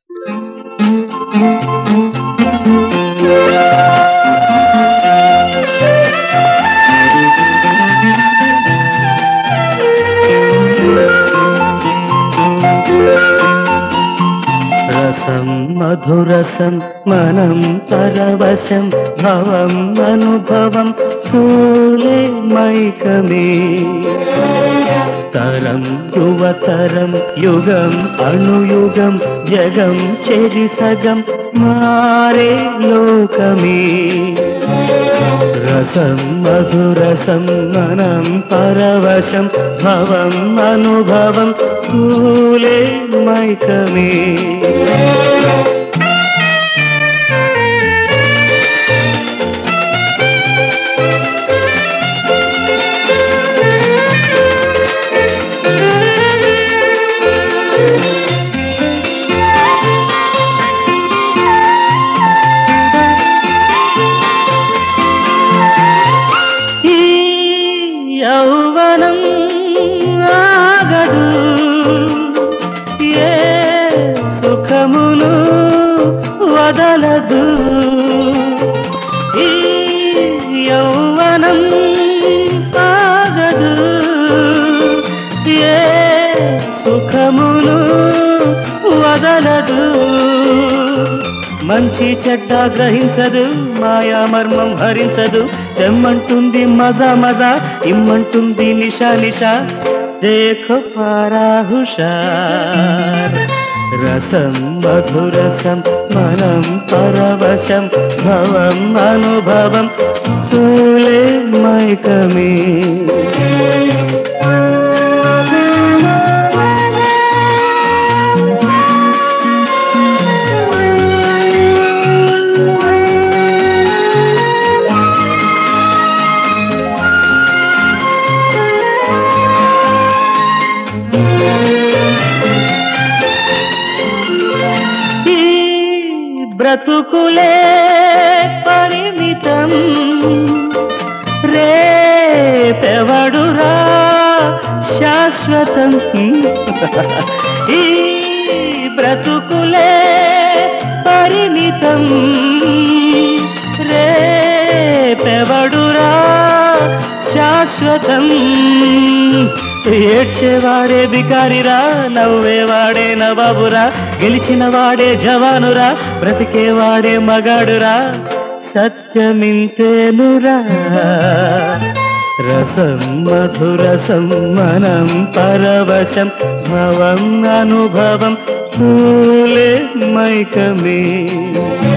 రసం మధురసం మనం పరవశం భవం అనుభవం తూలే మైకమే తరం యువతరం యుగం అణుయుగం జగం చెరి సగం మారే లోకమే రసం మధురసం మనం పరవశం భవం అనుభవం తూలే మైకమే ఈ యౌవనం ఆగదు ఏ సుఖమును వదలదు ఈ యౌవనం ఆగదు ఏ సుఖమును వదలదు మంచి చెడ్డ గ్రహించదు మాయా మర్మం హరించదు తెమ్మంటుంది మజా మజా ఇమ్మంటుంది నిషా నిషా దేఖో పారా హుషార్ రసం మధురసం మనం పరవశం భవం అనుభవం తూలే మైకమే ఈ బ్రతుకులే పరిమితం రేపెవడురా శాశ్వతం ఈ బ్రతుకులే పరిమితం రేపెవడురా శాశ్వతం ఏడ్చేవాడే బికారిరా నవ్వేవాడే నవాబురా గెలిచిన వాడే జవానురా బ్రతికేవాడే మగాడురా సత్యమింతేనురా రసం మధురసం మనం పరవశం భవం అనుభవం పూలే మైకమే